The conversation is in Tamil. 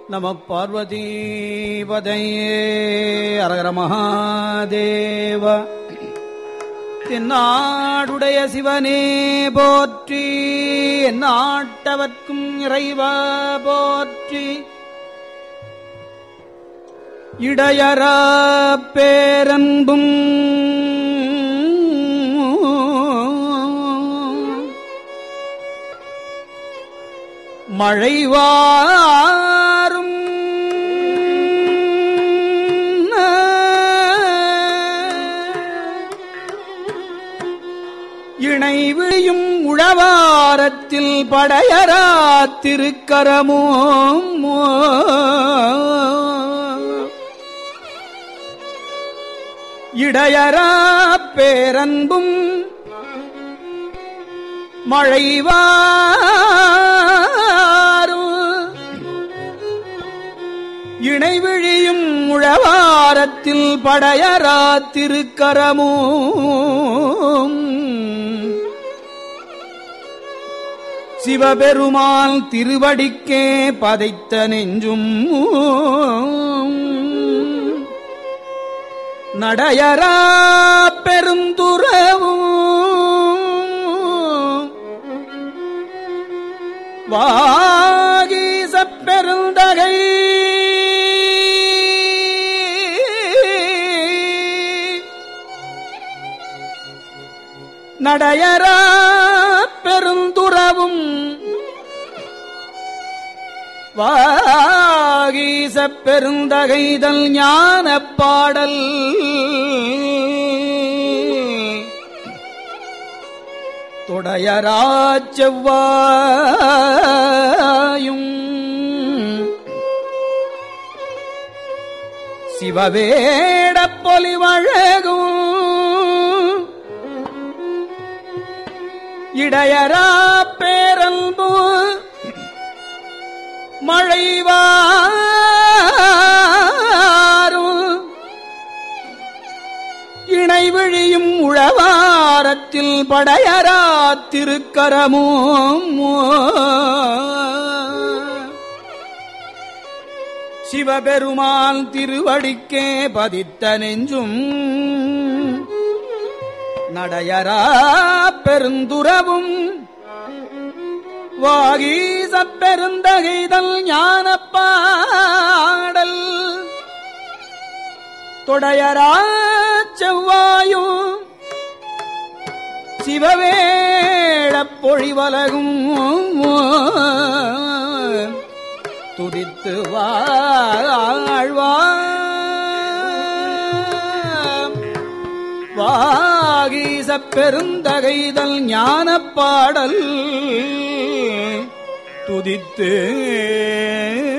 நம பார்வதீபதையே அரகர மகாதேவ தென்னாடுடைய சிவனே போற்றி எந்நாட்டவர்க்கும் இறைவா போற்றி இடையரா பேரன்பும் மழைவாரும் இணைவிழியும் உழவாரத்தில் படையரா திருக்கரமும் இடையரா பேரன்பும் மழைவாரும் இணைவிழியும் உழவாரத்தில் படையரா திருக்கரமும் சிவபெருமாள் திருவடிக்கே பதைத்த நெஞ்சும் நடையரா பெருந்துறவும் வாகீச பெருந்தகை நடையரா பெருந்துறவும் வாகீச பெருந்தகைதல் ஞான பாடல் தொடையராச் செவ்வாயும் சிவவேடப் பொலிவழகும் இடையரா பேரன்பு மழைவாரும் இணைவிழியும் உழவாரத்தில் படையரா திருக்கரமும் சிவபெருமான் திருவடிக்கே பதித்த நெஞ்சும் நடையரா பெருந்துறவும் வாகீச பெருந்தகைதல் ஞான பாடல் தொடையரா செவ்வாயும் சிவவேழப் பொழிவலகும் துதித்து வாழ்வா வாகீச பெருந்தகைதல் ஞான பாடல் துதித்து